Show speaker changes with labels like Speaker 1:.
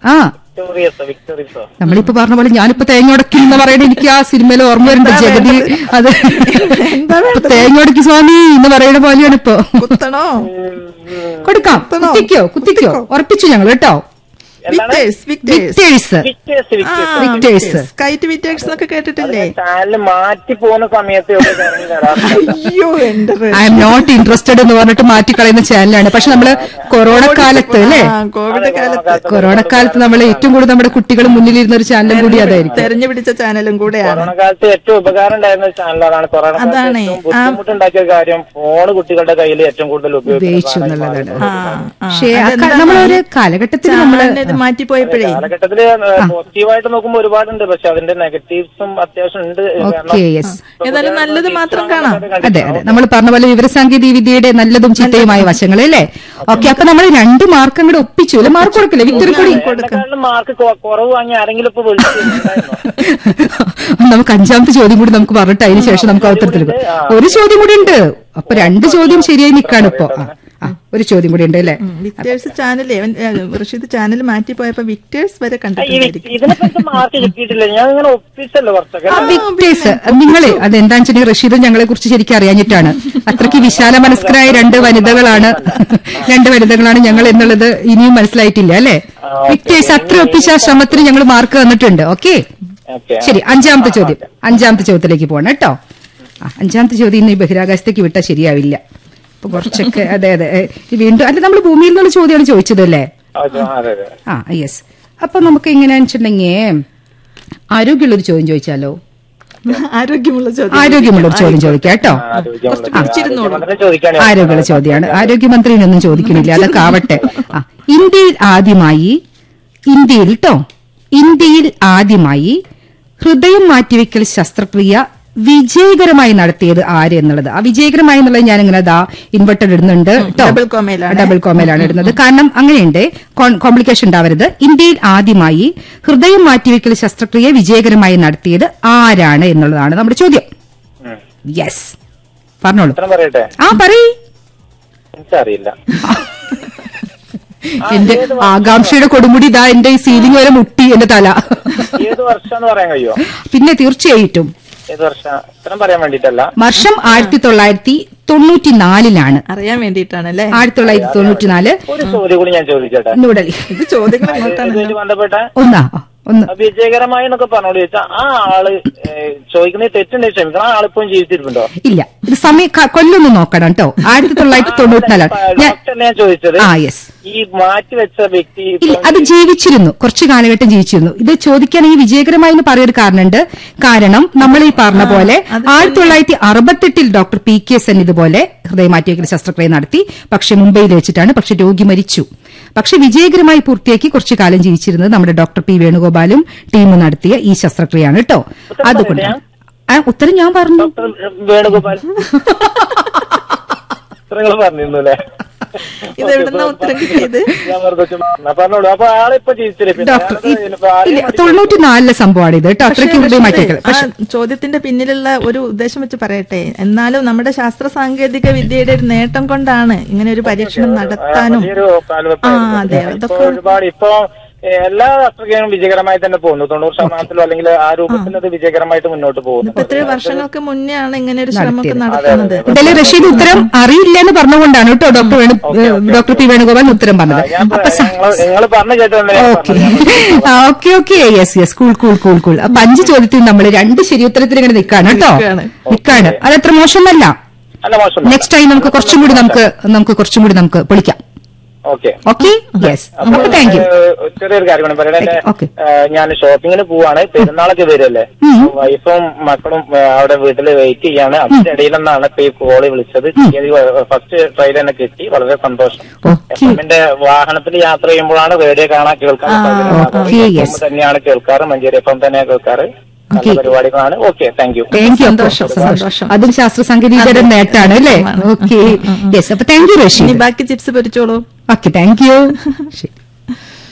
Speaker 1: ആ
Speaker 2: വിക്ടോറിയസ് വിക്ടോറിയസോ
Speaker 1: നമ്മളിപ്പോ പറഞ്ഞ പോലെ ഞാനിപ്പോ തേങ്ങോടക്കി എന്ന് പറയുന്നത് എനിക്ക് ആ സിനിമയിൽ ഓർമ്മ വരുന്നുണ്ട് ജഗതി അത് ഇപ്പൊ തേങ്ങോടക്കി സ്വാമി എന്ന് പറയുന്ന പോലെയാണ് ഇപ്പൊ
Speaker 3: കുത്തണോ
Speaker 1: കൊടുക്കാം കുത്തിക്കോ കുത്തിക്കോ ഉറപ്പിച്ചു ഞങ്ങൾ കേട്ടോ
Speaker 3: Victers Victers
Speaker 1: Victers
Speaker 2: Victers Victers
Speaker 1: Victers
Speaker 3: KITE Victers എന്നൊക്കെ കേട്ടിട്ടില്ലേ
Speaker 2: ചാനൽ മാറ്റി പോകുന്ന സമയത്ത് ഇവിടെ ഇറങ്ങി വരാറുണ്ട്
Speaker 3: അയ്യോ എന്റെ
Speaker 1: ഐ എം നോട്ട് ഇൻട്രസ്റ്റഡ് എന്ന് പറഞ്ഞിട്ട് മാറ്റിക്കളയുന്ന ചാനലാണ് പക്ഷെ നമ്മള് കൊറോണ കാലത്ത് അല്ലേ
Speaker 3: ആ, കോവിഡ് കാലത്ത്
Speaker 1: കൊറോണ കാലത്ത് നമ്മൾ ഏറ്റവും കൂടുതൽ നമ്മുടെ കുട്ടികൾ മുന്നിലിരുന്ന ഒരു ചാനലും കൂടി അതായിരിക്കും
Speaker 3: തെരഞ്ഞു പിടിച്ച ചാനലും കൂടെയാണ്
Speaker 2: കൊറോണ കാലത്ത് ഏറ്റവും ഉപകാരം ഉണ്ടായിരുന്ന ഒരു ചാനലാണ് കൊറോണ കാലത്ത്
Speaker 3: അതാണ്.
Speaker 2: ഏറ്റവും ബുദ്ധിമുട്ടുണ്ടാക്കിയ കാര്യം ഫോൺ കുട്ടികളുടെ കയ്യിൽ ഏറ്റവും കൂടുതൽ
Speaker 1: ഉപയോഗിച്ചു
Speaker 2: ഉപയോഗിക്കുന്നത്
Speaker 1: എന്നുള്ളതാണ്
Speaker 3: ആ, ആ.
Speaker 1: പക്ഷേ ആ
Speaker 3: അതെന്താ
Speaker 1: ക- നമ്മളൊരു കാലഘട്ടത്തിൽ നമ്മള്
Speaker 3: ചാനലിന് ഇത് മാറ്റിപ്പോയപ്പോഴേ
Speaker 2: കാലഘട്ടത്തില് പോസിറ്റീവായിട്ട് നോക്കുമ്പോൾ ഒരുപാടുണ്ട് പക്ഷെ അതിന്റെ നെഗറ്റീവ്സും അത്യാവശ്യം ഉണ്ട്
Speaker 1: ഓക്കെ യെസ്
Speaker 3: ഏതായാലും നല്ലത് മാത്രം കാണാം
Speaker 1: അതെ അതെ നമ്മൾ പറഞ്ഞ പോലെ വിവരസാങ്കേതിക വിദ്യയുടെ നല്ലതും ചീത്തയുമായ വശങ്ങൾ അല്ലേ ഓക്കെ അപ്പൊ നമ്മൾ രണ്ട് മാർക്ക് അങ്ങോട്ട് ഒപ്പിച്ചു അല്ലെ മാർക്ക് കൊടുക്കില്ലേ വിക്ടറി കൂടി
Speaker 2: എന്നെക്കാളും മാർക്ക് കുറവ് വാങ്ങി ആരെങ്കിലും ഇപ്പൊ വിളിച്ചിട്ടുണ്ടായിരുന്നോ
Speaker 1: നമുക്ക് അഞ്ചാമത്തെ ചോദ്യം കൂടി നമുക്ക് പറഞ്ഞിട്ട് അതിന് ശേഷം നമുക്ക് അവസരത്തിലെടുക്കും ഒരു ചോദ്യം കൂടി ഉണ്ട് അപ്പൊ രണ്ട് ചോദ്യം ശരിയായി നിൽക്കാണ് ഇപ്പൊ ആ, ആ, ഒരു ചോദ്യം കൂടി ഉണ്ട് അല്ലേ
Speaker 3: വിക്ടേഴ്സ് ചാനൽ റഷീദ് ചാനൽ മാറ്റിപ്പോയപ്പോ വിക്ടേഴ്സ് വരെ
Speaker 2: ഈ
Speaker 3: കണ്ടിട്ടുണ്ടായിരിക്കും
Speaker 2: ഇതിനെപ്പറ്റി മാർക്ക് കിട്ടിയിട്ടില്ല ഞാൻ ഇങ്ങനെ ഒപ്പിച്ചല്ലോ കുറച്ചൊക്കെ
Speaker 1: വിക്ടേഴ്സ് നിങ്ങള് അതെന്താണെന്ന് വെച്ചിട്ടുണ്ടെങ്കിൽ റഷീദ് ഞങ്ങളെ കുറിച്ച് ശരിക്കും അറിയാഞ്ഞിട്ടാണ് അത്രയ്ക്ക് വിശാല മനസ്കരായ രണ്ട് വനിതകളാണ് രണ്ട് വനിതകളാണ് ഞങ്ങൾ എന്നുള്ളത് ഇനിയും മനസ്സിലായിട്ടില്ല അല്ലെ വിക്ടേഴ്സ് അത്ര ഒപ്പിച്ച ആ ശ്രമത്തിന് ഞങ്ങൾ മാർക്ക് തന്നിട്ടുണ്ട് ഓക്കെ
Speaker 2: ഓക്കെ
Speaker 1: ശരി അഞ്ചാമത്തെ ചോദ്യം അഞ്ചാമത്തെ ചോദ്യത്തിലേക്ക് പോകണം കേട്ടോ ആ, അഞ്ചാമത്തെ ചോദ്യം ഇന്ന് ഈ ബഹിരാകാശത്തേക്ക് വിട്ടാൽ ശരിയാവില്ല അപ്പൊ കുറച്ചൊക്കെ അതെ അതെ ഏ, ഈ വീണ്ടും അല്ല നമ്മൾ ഭൂമിയിൽ നിന്നുള്ള ചോദ്യമാണ് ചോദിച്ചത് അല്ലേ
Speaker 2: അതെ അതെ
Speaker 1: ആ യെസ് അപ്പൊ നമുക്ക് എങ്ങനെയാണെന്ന് വെച്ചിട്ടുണ്ടെങ്കിൽ ആരോഗ്യമുള്ളൊരു ചോദ്യം ചോദിച്ചാലോ
Speaker 3: ആരോഗ്യമുള്ള ചോദ്യം
Speaker 1: ആരോഗ്യമുള്ള ഒരു ചോദ്യം ചോദിക്കാം കേട്ടോ
Speaker 2: ആരോഗ്യമന്ത്രി ചോദിക്കാൻ
Speaker 1: ആരോഗ്യമുള്ള ചോദ്യമാണ് ആരോഗ്യമന്ത്രിനൊന്നും ചോദിക്കണില്ല അതൊക്കെ ആവട്ടെ ആ ഇന്ത്യയിൽ ആദ്യമായി ഇന്ത്യയിൽ കേട്ടോ ഇന്ത്യയിൽ ആദ്യമായി ഹൃദയം മാറ്റിവെക്കൽ ശസ്ത്രക്രിയ വിജയകരമായി നടത്തിയത് ആര് എന്നുള്ളത് ആ വിജയകരമായി എന്നുള്ളത് ഞാൻ ഇങ്ങനെ ദാ ഇൻവെർട്ടർ ഇടുന്നുണ്ട് ട്ടോ.
Speaker 3: ഡബിൾ കോമയിലാണ്.
Speaker 1: ഡബിൾ കോമയിലാണ് ഇടുന്നത് കാരണം അങ്ങനെയുണ്ട് കോംപ്ലിക്കേഷൻ ഉണ്ടാവരുത് ഇന്ത്യയിൽ ആദ്യമായി ഹൃദയം മാറ്റിവെക്കൽ ശസ്ത്രക്രിയ വിജയകരമായി നടത്തിയത് ആരാണ് എന്നുള്ളതാണ് നമ്മുടെ ചോദ്യം
Speaker 2: ഉം.
Speaker 1: യെസ് പറഞ്ഞോളൂ
Speaker 2: ഉത്തരം പറയട്ടെ
Speaker 1: ആ പറയ്
Speaker 2: എനിക്കറിയില്ല
Speaker 1: എന്റെ ആകാംക്ഷയുടെ കൊടുമുടി ഇതാ എന്റെ ഈ സീലിംഗ് വരെ മുട്ടി എന്റെ തല
Speaker 2: ഏത് വർഷം പറയാൻ കഴിയോ
Speaker 1: പിന്നെ തീർച്ചയായിട്ടും
Speaker 2: ഏത് വർഷം ഉത്തരം പറയാൻ വേണ്ടിട്ടല്ല
Speaker 1: വർഷം ആയിരത്തി തൊള്ളായിരത്തി തൊണ്ണൂറ്റിനാലിലാണ്
Speaker 3: അറിയാൻ വേണ്ടിയിട്ടാണ് അല്ലേ
Speaker 1: ആയിരത്തി തൊള്ളായിരത്തി തൊണ്ണൂറ്റിനാല്
Speaker 2: ഒരു ചോദ്യം കൂടി ഞാൻ ചോദിച്ചേട്ടെ
Speaker 1: ന്യൂഡൽഹി
Speaker 3: ഇത് ചോദ്യങ്ങൾ അങ്ങോട്ടാണ്
Speaker 2: ഇതുമായിട്ട് ബന്ധപ്പെട്ട
Speaker 1: ഒന്നാ ഒന്ന്
Speaker 2: വിജയകരമായി എന്നൊക്കെ പറഞ്ഞോളൂ ചോദിച്ചാ ആ ആള് ചോദിക്കുന്നത് തെറ്റുണ്ടെങ്കിൽ ക്ഷമിക്കണം ആ ആളിപ്പം ജീവിച്ചിരിപ്പുണ്ടോ
Speaker 1: ഇല്ല ഇത് സമയം ക- കൊല്ലൊന്ന് നോക്കണം കേട്ടോ ആയിരത്തി തൊള്ളായിരത്തി തൊണ്ണൂറ്റിനാലാണ് ഞാൻ
Speaker 2: ഡോക്ടറിനെ ഞാൻ ചോദിച്ചത്
Speaker 1: ആ യെസ്
Speaker 2: ഈ മാറ്റി വെച്ച വ്യക്തി
Speaker 1: ഇല്ല അത് ജീവിച്ചിരുന്നു കുറച്ച് കാലഘട്ടം ജീവിച്ചിരുന്നു ഇത് ചോദിക്കുകയാണെങ്കിൽ വിജയകരമായി എന്ന് പറയൊരു കാരണമുണ്ട് കാരണം നമ്മൾ ഈ പറഞ്ഞ പോലെ ആയിരത്തി തൊള്ളായിരത്തി അറുപത്തെട്ടിൽ ഡോക്ടർ പി കെ സെൻ ഇതുപോലെ ഹൃദയമാറ്റിവെക്കൽ ശസ്ത്രക്രിയ നടത്തി പക്ഷെ മുംബൈയിൽ വെച്ചിട്ടാണ് പക്ഷെ രോഗി മരിച്ചു പക്ഷെ വിജയകരമായി പൂർത്തിയാക്കി കുറച്ചു കാലം ജീവിച്ചിരുന്നത് നമ്മുടെ ഡോക്ടർ പി വേണുഗോപാലും ടീമും നടത്തിയ ഈ ശസ്ത്രക്രിയയാണ് കേട്ടോ അതുകൊണ്ടാണ് ആ, ഉത്തരം ഞാൻ പറഞ്ഞു
Speaker 2: ഡോക്ടർ വേണുഗോപാൽ ഉത്തരങ്ങൾ പറഞ്ഞിരുന്നു അല്ലേ
Speaker 3: ഇത് എവിടുന്ന ഉത്തരം കിട്ടിയത്
Speaker 2: ഞാൻ വെറുതെ ചുമ്മാ പറഞ്ഞോളൂ അപ്പൊ ആളിപ്പോ ജീവിച്ചില്ലേ പിന്നെ
Speaker 1: ഡോക്ടർ
Speaker 2: അയാളത് ഇനിയിപ്പോ ആരെയും
Speaker 1: ഇല്ല തൊണ്ണൂറ്റിനാലിലെ സംഭവമാണ് ഇത് കേട്ടോ അത്രയ്ക്ക് ഹൃദയമാറ്റിവെക്കൽ
Speaker 3: ആ ചോദ്യത്തിന്റെ പിന്നിലുള്ള ഒരു ഉദ്ദേശം വെച്ച് പറയട്ടെ എന്നാലും നമ്മുടെ ശാസ്ത്ര സാങ്കേതിക വിദ്യയുടെ ഒരു നേട്ടം കൊണ്ടാണ് ഇങ്ങനെ ഒരു പരീക്ഷണം നടത്താനും
Speaker 2: വലിയൊരു കാൽവെപ്പായിരുന്നു.
Speaker 3: ആ, അതെ,
Speaker 2: ഇപ്പൊ
Speaker 3: അതൊക്കെ-
Speaker 2: ഒരുപാട് ഇപ്പൊ ഏ, എല്ലാ ശസ്ത്രക്രിയകളും വിജയകരമായി തന്നെ പോകുന്നു തൊണ്ണൂറ് ശതമാനത്തിലോ അല്ലെങ്കിൽ ആ രൂപത്തിൽ അത് വിജയകരമായിട്ട് മുന്നോട്ട് പോകുന്നു
Speaker 3: ഇപ്പൊ എത്രയോ വർഷങ്ങൾക്ക് മുന്നേ ആണ് ഇങ്ങനെ ഒരു ശ്രമമൊക്കെ നടത്തുന്നത്
Speaker 1: എന്തായാലും റഷീദ് ഉത്തരം അറിയില്ല എന്ന് പറഞ്ഞുകൊണ്ടാണ് കേട്ടോ doctor Venu doctor P Venugopal ഉത്തരം പറഞ്ഞത്
Speaker 2: ഞാൻ നിങ്ങൾ പറഞ്ഞു കേട്ടതല്ലേ ഞാൻ
Speaker 1: ഓക്കെ
Speaker 2: പറഞ്ഞത്.
Speaker 1: Okay okay yes yes cool cool cool cool അപ്പൊ അഞ്ച് ചോദ്യത്തിൽ നമ്മൾ രണ്ട് ശരി ഉത്തരത്തിൽ ഇങ്ങനെ നിൽക്കാണ് കേട്ടോ
Speaker 3: നിൽക്കാണ്.
Speaker 1: നിൽക്കാണ് അതത്ര മോശമൊന്നല്ല
Speaker 2: അല്ല മോശം
Speaker 1: നെക്സ്റ്റ് ടൈം നമുക്ക് കുറച്ചും കൂടി നമുക്ക് നമുക്ക് കുറച്ചും കൂടി നമുക്ക് പൊളിക്കാം
Speaker 2: ഓക്കെ
Speaker 1: ഓക്കെ യെസ് അപ്പൊ താങ്ക് യു
Speaker 2: ഏഹ്, ചെറിയൊരു കാര്യം കൂടി പറയട്ടെ എന്റെ
Speaker 1: Okay.
Speaker 2: ഏഹ്, ഞാൻ ഷോപ്പിങ്ങിന് പോവാണ് പെരുന്നാളൊക്കെ വരുമല്ലേ വൈഫും മക്കളും ഏഹ്, അവിടെ വീട്ടിൽ വെയിറ്റ് ചെയ്യാണ് അതിന്റെ ഇടയിൽ നിന്നാണ് ഇപ്പൊ ഈ കോള് വിളിച്ചത് ഫസ്റ്റ് ട്രെയിൽ തന്നെ കിട്ടി വളരെ സന്തോഷം
Speaker 1: ഓക്കെ
Speaker 2: എന്റെ വാഹനത്തിൽ യാത്ര ചെയ്യുമ്പോഴാണ് റേഡിയോ കാണാൻ കേൾക്കാൻ സൗകര്യം.
Speaker 1: okay,
Speaker 2: അപ്പം
Speaker 1: yes.
Speaker 2: തന്നെയാണ് കേൾക്കാറ് മഞ്ചേരി എഫ് എം തന്നെയാണ് കേൾക്കാറ് നല്ല
Speaker 1: Okay.
Speaker 2: പരിപാടികളാണ് okay thank you
Speaker 1: thank you
Speaker 3: സന്തോഷം,
Speaker 1: സന്തോഷം
Speaker 3: സന്തോഷം.
Speaker 1: അതും ശാസ്ത്ര സാങ്കേതികയുടെ നേട്ടാണ് അല്ലേ ഓക്കെ യെസ് അപ്പൊ താങ്ക് യു
Speaker 3: ഇനി
Speaker 1: റഷീദ്
Speaker 3: ബാക്കി ചിപ്സ് പൊരിച്ചോളൂ
Speaker 1: ഓക്കെ താങ്ക് യു ശരി